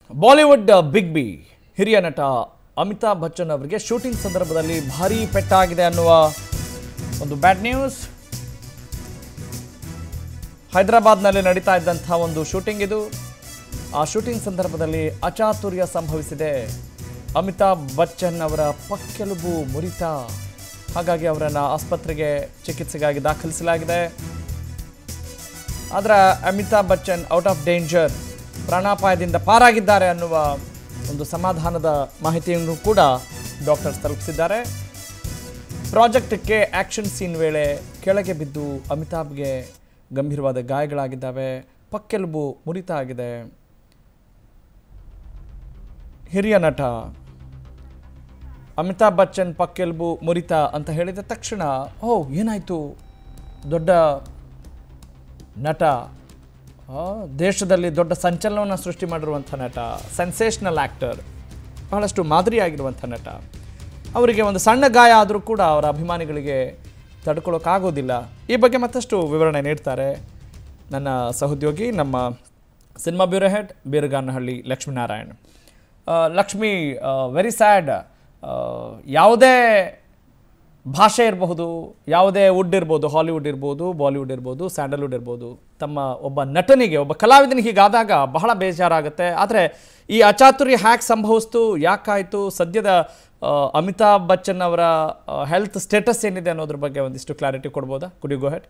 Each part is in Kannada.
ಬಾಲಿವುಡ್ ಬಿಗ್ ಬಿ ಹಿರಿಯ ನಟ ಅಮಿತಾಬ್ ಬಚ್ಚನ್ ಅವರಿಗೆ ಶೂಟಿಂಗ್ ಸಂದರ್ಭದಲ್ಲಿ ಭಾರೀ ಪೆಟ್ಟಾಗಿದೆ ಅನ್ನುವ ಒಂದು ಬ್ಯಾಡ್ ನ್ಯೂಸ್ ಹೈದರಾಬಾದ್ನಲ್ಲಿ ನಡೀತಾ ಇದ್ದಂಥ ಒಂದು ಶೂಟಿಂಗ್ ಇದು ಆ ಶೂಟಿಂಗ್ ಸಂದರ್ಭದಲ್ಲಿ ಅಚಾತುರ್ಯ ಸಂಭವಿಸಿದೆ ಅಮಿತಾಬ್ ಬಚ್ಚನ್ ಅವರ ಪಕ್ಕೆಲುಬು ಮುರಿತ ಹಾಗಾಗಿ ಅವರನ್ನು ಆಸ್ಪತ್ರೆಗೆ ಚಿಕಿತ್ಸೆಗಾಗಿ ದಾಖಲಿಸಲಾಗಿದೆ ಆದರೆ Amitabh Bachchan out of danger ಪ್ರಾಣಾಪಾಯದಿಂದ ಪಾರಾಗಿದ್ದಾರೆ ಅನ್ನುವ ಒಂದು ಸಮಾಧಾನದ ಮಾಹಿತಿಯನ್ನು ಕೂಡ ಡಾಕ್ಟರ್ಸ್ ತಲುಪಿಸಿದ್ದಾರೆ ಪ್ರಾಜೆಕ್ಟ್ಗೆ ಆಕ್ಷನ್ ಸೀನ್ ವೇಳೆ ಕೆಳಗೆ ಬಿದ್ದು ಅಮಿತಾಬ್ಗೆ ಗಂಭೀರವಾದ ಗಾಯಗಳಾಗಿದ್ದಾವೆ ಪಕ್ಕೆಲುಬು ಮುರಿತ ಆಗಿದೆ ಹಿರಿಯ ನಟ ಅಮಿತಾಬ್ ಬಚ್ಚನ್ ಪಕ್ಕೆಲುಬು ಮುರಿತ ಅಂತ ಹೇಳಿದ ತಕ್ಷಣ ಓ ಏನಾಯಿತು ದೊಡ್ಡ ನಟ ಆ, ದೇಶದಲ್ಲಿ ದೊಡ್ಡ ಸಂಚಲನವನ್ನು ಸೃಷ್ಟಿ ಮಾಡಿರುವಂಥ ನಟ ಸೆನ್ಸೇಷನಲ್ ಆ್ಯಕ್ಟರ್ ಬಹಳಷ್ಟು ಮಾದರಿಯಾಗಿರುವಂಥ ನಟ ಅವರಿಗೆ ಒಂದು ಸಣ್ಣ ಗಾಯ ಆದರೂ ಕೂಡ ಅವರ ಅಭಿಮಾನಿಗಳಿಗೆ ತಡ್ಕೊಳ್ಳೋಕ್ಕಾಗೋದಿಲ್ಲ ಈ ಬಗ್ಗೆ ಮತ್ತಷ್ಟು ವಿವರಣೆ ನೀಡ್ತಾರೆ ನನ್ನ ಸಹೋದ್ಯೋಗಿ ನಮ್ಮ cinema bureau head Beeraganahalli Lakshminarayan ಆ, ಲಕ್ಷ್ಮಿ ವೆರಿ ಸ್ಯಾಡ್ ಯಾವುದೇ ಭಾಷೆ ಇರಬಹುದು ಯಾವುದೇ ವುಡ್ ಇರ್ಬೋದು ಹಾಲಿವುಡ್ ಇರ್ಬೋದು ಬಾಲಿವುಡ್ ಇರ್ಬೋದು ಸ್ಯಾಂಡಲ್ವುಡ್ ಇರ್ಬೋದು ತಮ್ಮ ಒಬ್ಬ ನಟನಿಗೆ ಒಬ್ಬ ಕಲಾವಿದನಿಗೆ ಹೀಗಾದಾಗ ಬಹಳ ಬೇಜಾರಾಗುತ್ತೆ ಆದರೆ ಈ ಅಚಾತುರ್ಯ ಹ್ಯಾಕ್ ಸಂಭವಿಸ್ತು ಯಾಕಾಯಿತು ಸದ್ಯದ ಆ, ಅಮಿತಾಬ್ ಬಚ್ಚನ್ ಅವರ ಹೆಲ್ತ್ ಸ್ಟೇಟಸ್ ಏನಿದೆ ಅನ್ನೋದ್ರ ಬಗ್ಗೆ ಒಂದಿಷ್ಟು ಕ್ಲಾರಿಟಿ ಕೊಡ್ಬೋದಾ ಕುಡ್ ಯು ಗೋ ಹೆಡ್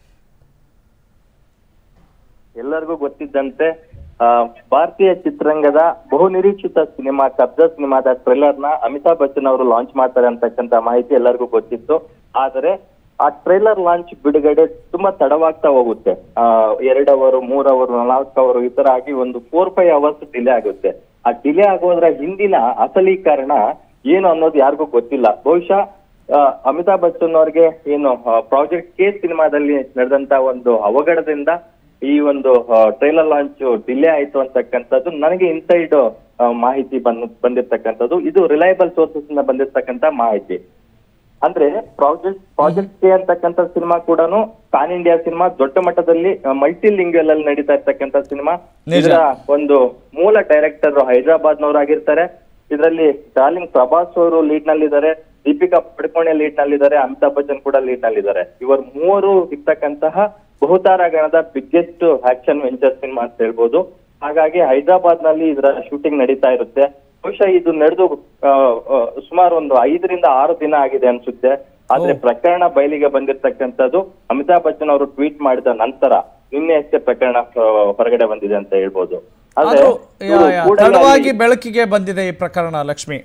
ಎಲ್ಲರಿಗೂ ಗೊತ್ತಿದ್ದಂತೆ ಆ, ಭಾರತೀಯ ಚಿತ್ರರಂಗದ ಬಹು ನಿರೀಕ್ಷಿತ ಸಿನಿಮಾ ಕಬ್ಜಾ ಸಿನಿಮಾದ ಟ್ರೈಲರ್ ನ ಅಮಿತಾಬ್ ಬಚ್ಚನ್ ಅವರು ಲಾಂಚ್ ಮಾಡ್ತಾರೆ ಅಂತಕ್ಕಂತ ಮಾಹಿತಿ ಎಲ್ಲರಿಗೂ ಗೊತ್ತಿತ್ತು ಆದರೆ ಆ ಟ್ರೈಲರ್ ಲಾಂಚ್ ಬಿಡುಗಡೆ ತುಂಬಾ ತಡವಾಗ್ತಾ ಹೋಗುತ್ತೆ ಆ ಎರಡು ಅವರು ಮೂರ್ ಅವರು ನಾಲ್ಕು ಅವರು ಈ ತರ ಆಗಿ ಒಂದು ಫೋರ್ ಫೈವ್ ಅವರ್ಸ್ ಡಿಲೇ ಆಗುತ್ತೆ ಆ ಡಿಲೇ ಆಗೋದ್ರ ಹಿಂದಿನ ಅಸಲಿ ಕಾರಣ ಏನು ಅನ್ನೋದು ಯಾರಿಗೂ ಗೊತ್ತಿಲ್ಲ ಬಹುಶಃ ಆ, ಅಮಿತಾಬ್ ಬಚ್ಚನ್ ಅವರಿಗೆ ಏನು ಪ್ರಾಜೆಕ್ಟ್ ಕೆ ಸಿನಿಮಾದಲ್ಲಿ ನಡೆದಂತ ಒಂದು ಅವಘಡದಿಂದ ಈ ಒಂದು ಟ್ರೈಲರ್ ಲಾಂಚ್ ಡಿಲೇ ಆಯ್ತು ಅಂತಕ್ಕಂಥದ್ದು ನನಗೆ ಇನ್ಸೈಡ್ ಮಾಹಿತಿ ಬಂದ್ ಬಂದಿರ್ತಕ್ಕಂಥದ್ದು ಇದು ರಿಲಯಬಲ್ ಸೋರ್ಸಸ್ ಇಂದ ಬಂದಿರ್ತಕ್ಕಂಥ ಮಾಹಿತಿ ಅಂದ್ರೆ ಪ್ರಾಜೆಕ್ಟ್ ಪ್ರಾಜೆಕ್ಟ್ ಕೆ ಅಂತಕ್ಕಂಥ ಸಿನಿಮಾ ಕೂಡ ಪ್ಯಾನ್ ಇಂಡಿಯಾ ಸಿನಿಮಾ ದೊಡ್ಡ ಮಟ್ಟದಲ್ಲಿ ಮಲ್ಟಿ ಲಿಂಗ್ವಲ್ ಅಲ್ಲಿ ನಡೀತಾ ಇರ್ತಕ್ಕಂಥ ಸಿನಿಮಾ ನಿಜ. ಇದರ ಒಂದು ಮೂಲ ಡೈರೆಕ್ಟರ್ ಹೈದರಾಬಾದ್ ನವರಾಗಿರ್ತಾರೆ ಇದರಲ್ಲಿ ಡಾರ್ಲಿಂಗ್ ಪ್ರಭಾಸ್ ಅವರು ಲೀಡ್ ನಲ್ಲಿದ್ದಾರೆ ದೀಪಿಕಾ ಪಡುಕೋಣೆ ಲೀಡ್ ನಲ್ಲಿದ್ದಾರೆ ಅಮಿತಾಬ್ ಬಚ್ಚನ್ ಕೂಡ ಲೀಡ್ ನಲ್ಲಿದ್ದಾರೆ ಇವರು ಮೂವರು ಇರ್ತಕ್ಕಂತಹ ಬಹುತಾರ ಗಣದ ಬಿಗ್ಗೆಸ್ಟ್ ಆಕ್ಷನ್ ವೆಂಚರ್ ಸಿನಿಮಾ ಅಂತ ಹೇಳ್ಬೋದು ಹಾಗಾಗಿ ಹೈದರಾಬಾದ್ ನಲ್ಲಿ ಇದರ ಶೂಟಿಂಗ್ ನಡೀತಾ ಇರುತ್ತೆ ಬಹುಶಃ ಇದು ನಡೆದು ಸುಮಾರು ಒಂದು ಐದರಿಂದ ಆರು ದಿನ ಆಗಿದೆ ಅನ್ಸುತ್ತೆ ಆದ್ರೆ ಪ್ರಕರಣ ಬಯಲಿಗೆ ಬಂದಿರ್ತಕ್ಕಂಥದ್ದು ಅಮಿತಾಬ್ ಬಚ್ಚನ್ ಅವರು ಟ್ವೀಟ್ ಮಾಡಿದ ನಂತರ ನಿನ್ನೆ ಅಷ್ಟೇ ಪ್ರಕರಣ ಆ, ಹೊರಗಡೆ ಬಂದಿದೆ ಅಂತ ಹೇಳ್ಬೋದು ಆದ್ರೆ ಆದ್ರೂ ಇವ್ರು ಯಾ- ಯಾ, ಕೂಡಲೇ ತಡವಾಗಿ ಬೆಳಕಿಗೆ ಬಂದಿದೆ ಈ ಪ್ರಕರಣ ಲಕ್ಷ್ಮಿ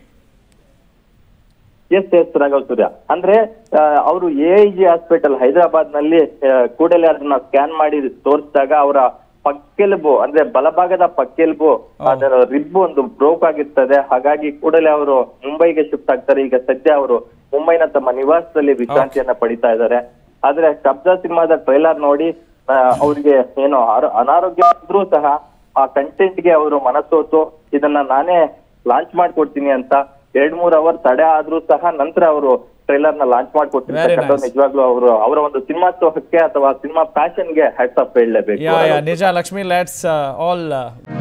ಎಸ್ ಎಸ್ ರಾಘವ್ ಸೂರ್ಯ ಅಂದ್ರೆ ಅವರು ಎ ಜಿ ಹಾಸ್ಪಿಟಲ್ ಹೈದರಾಬಾದ್ ನಲ್ಲಿ ಆ, ಕೂಡಲೇ ಅದನ್ನ ಸ್ಕ್ಯಾನ್ ಮಾಡಿ ತೋರಿಸಿದಾಗ ಅವರ ಪಕ್ಕೆಲುಬು ಅಂದ್ರೆ ಬಲಭಾಗದ ಪಕ್ಕೆಲುಬು ಅದರ ರಿಬ್ ಒಂದು ಬ್ರೋಕ್ ಆಗಿರ್ತದೆ ಹಾಗಾಗಿ ಕೂಡಲೇ ಅವರು ಮುಂಬೈಗೆ ಶಿಫ್ಟ್ ಆಗ್ತಾರೆ ಈಗ ಸದ್ಯ ಅವರು ಮುಂಬೈನ ತಮ್ಮ ನಿವಾಸದಲ್ಲಿ ವಿಶ್ರಾಂತಿಯನ್ನ ಪಡಿತಾ ಇದ್ದಾರೆ ಆದ್ರೆ ಕಬ್ಜಾ ಸಿನಿಮಾದ ಟ್ರೈಲರ್ ನೋಡಿ ಆ, ಅವ್ರಿಗೆ ಏನು ಆರೋ- ಅನಾರೋಗ್ಯ ಇದ್ರೂ ಸಹ ಆ ಕಂಟೆಂಟ್ ಗೆ ಅವರು ಮನಸೋತು ಇದನ್ನ ನಾನೇ ಲಾಂಚ್ ಮಾಡ್ಕೊಡ್ತೀನಿ ಅಂತ ಎರಡ್ ಮೂರ್ ಅವರ್ ತಡೆ ಆದ್ರೂ ಸಹ ನಂತರ ಅವರು ಟ್ರೈಲರ್ ನ ಲಾಂಚ್ ಮಾಡ್ಕೊಟ್ಟಿರ್ತಕ್ಕಂಥ nice. ನಿಜವಾಗ್ಲೂ ಅವರು ಅವರ ಒಂದು ಸಿನಿಮಾತ್ವಕ್ಕೆ ಅಥವಾ ಸಿನಿಮಾ ಪ್ಯಾಷನ್ ಗೆ ಹ್ಯಾಟ್ಸ್ ಆಫ್ ಹೇಳಲೇಬೇಕು ಯಾ ಯಾ ನಿಜ ಲಕ್ಷ್ಮಿ ಲೆಟ್ಸ್ ಆಲ್